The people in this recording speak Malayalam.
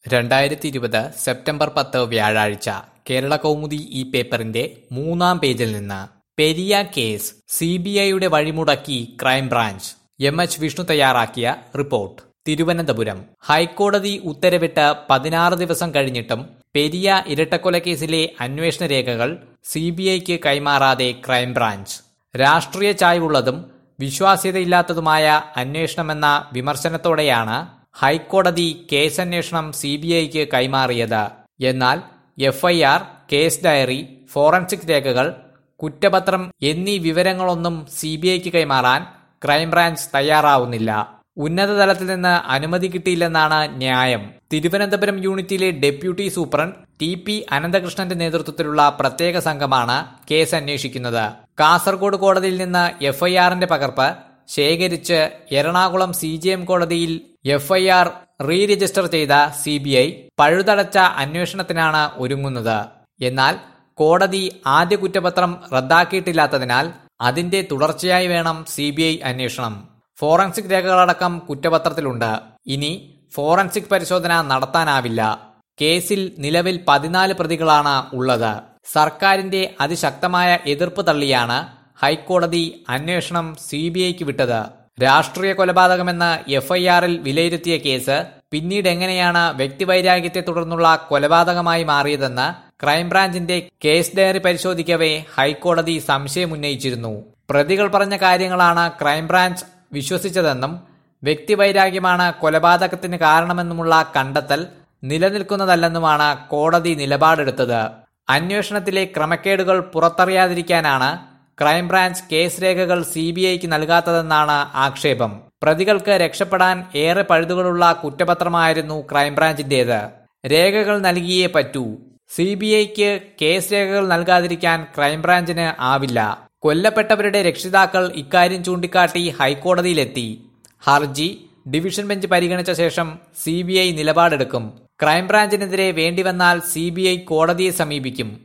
രണ്ടായിരത്തി ഇരുപത് സെപ്റ്റംബർ പത്ത് വ്യാഴാഴ്ച കേരള കൗമുദി ഈ പേപ്പറിന്റെ മൂന്നാം പേജിൽ നിന്ന് പെരിയ കേസ് സി ബി ഐയുടെ വഴിമുടക്കി ക്രൈംബ്രാഞ്ച് എം എച്ച് വിഷ്ണു തയ്യാറാക്കിയ റിപ്പോർട്ട് തിരുവനന്തപുരം ഹൈക്കോടതി ഉത്തരവിട്ട് പതിനാറ് ദിവസം കഴിഞ്ഞിട്ടും പെരിയ ഇരട്ടക്കൊലക്കേസിലെ അന്വേഷണ രേഖകൾ സി ബി ഐക്ക് കൈമാറാതെ ക്രൈംബ്രാഞ്ച് രാഷ്ട്രീയ ചായ്വുള്ളതും വിശ്വാസ്യതയില്ലാത്തതുമായ അന്വേഷണമെന്ന വിമർശനത്തോടെയാണ് ഹൈക്കോടതി കേസന്വേഷണം സി ബി ഐക്ക് കൈമാറിയത് എന്നാൽ എഫ്ഐആർ കേസ് ഡയറി ഫോറൻസിക് രേഖകൾ കുറ്റപത്രം എന്നീ വിവരങ്ങളൊന്നും സി ബി ഐക്ക് കൈമാറാൻ ക്രൈംബ്രാഞ്ച് തയ്യാറാവുന്നില്ല ഉന്നതതലത്തിൽ നിന്ന് അനുമതി കിട്ടിയില്ലെന്നാണ് ന്യായം തിരുവനന്തപുരം യൂണിറ്റിലെ ഡെപ്യൂട്ടി സൂപ്രണ്ട് ടി പി അനന്തകൃഷ്ണന്റെ നേതൃത്വത്തിലുള്ള പ്രത്യേക സംഘമാണ് കേസ് അന്വേഷിക്കുന്നത് കാസർഗോഡ് കോടതിയിൽ നിന്ന് എഫ്ഐആറിന്റെ പകർപ്പ് ശേഖരിച്ച് എറണാകുളം സി ജി എം കോടതിയിൽ എഫ്ഐആർ റീ രജിസ്റ്റർ ചെയ്ത സി ബി ഐ പഴുതടച്ച അന്വേഷണത്തിനാണ് ഒരുങ്ങുന്നത് എന്നാൽ കോടതി ആദ്യ കുറ്റപത്രം റദ്ദാക്കിയിട്ടില്ലാത്തതിനാൽ അതിന്റെ തുടർച്ചയായി വേണം സി ബി ഐ അന്വേഷണം ഫോറൻസിക് രേഖകളടക്കം കുറ്റപത്രത്തിലുണ്ട് ഇനി ഫോറൻസിക് പരിശോധന നടത്താനാവില്ല കേസിൽ നിലവിൽ പതിനാല് പ്രതികളാണ് ഉള്ളത് സർക്കാരിന്റെ അതിശക്തമായ എതിർപ്പ് തള്ളിയാണ് ഹൈക്കോടതി അന്വേഷണം സി ബി ഐക്ക് വിട്ടത് രാഷ്ട്രീയ കൊലപാതകമെന്ന് എഫ്ഐആറിൽ വിലയിരുത്തിയ കേസ് പിന്നീട് എങ്ങനെയാണ് വ്യക്തിവൈരാഗ്യത്തെ തുടർന്നുള്ള കൊലപാതകമായി മാറിയതെന്ന് ക്രൈംബ്രാഞ്ചിന്റെ കേസ് ഡയറി പരിശോധിക്കവേ ഹൈക്കോടതി സംശയമുന്നയിച്ചിരുന്നു പ്രതികൾ പറഞ്ഞ കാര്യങ്ങളാണ് ക്രൈംബ്രാഞ്ച് വിശ്വസിച്ചതെന്നും വ്യക്തിവൈരാഗ്യമാണ് കൊലപാതകത്തിന് കാരണമെന്നുമുള്ള കണ്ടെത്തൽ നിലനിൽക്കുന്നതല്ലെന്നുമാണ് കോടതി നിലപാടെടുത്തത് അന്വേഷണത്തിലെ ക്രമക്കേടുകൾ പുറത്തറിയാതിരിക്കാനാണ് ക്രൈംബ്രാഞ്ച് കേസ് രേഖകൾ സി ബി ഐക്ക് നൽകാത്തതെന്നാണ് ആക്ഷേപം പ്രതികൾക്ക് രക്ഷപ്പെടാൻ ഏറെ പഴുതുകളുള്ള കുറ്റപത്രമായിരുന്നു ക്രൈംബ്രാഞ്ചിന്റേത് രേഖകൾ നൽകിയേ പറ്റൂ സി ബി ഐക്ക് കേസ് രേഖകൾ നൽകാതിരിക്കാൻ ക്രൈംബ്രാഞ്ചിന് ആവില്ല കൊല്ലപ്പെട്ടവരുടെ രക്ഷിതാക്കൾ ഇക്കാര്യം ചൂണ്ടിക്കാട്ടി ഹൈക്കോടതിയിലെത്തി ഹർജി ഡിവിഷൻ ബെഞ്ച് പരിഗണിച്ച ശേഷം സി ബി ഐ നിലപാടെടുക്കും ക്രൈംബ്രാഞ്ചിനെതിരെ വേണ്ടിവന്നാൽ സി ബി ഐ കോടതിയെ സമീപിക്കും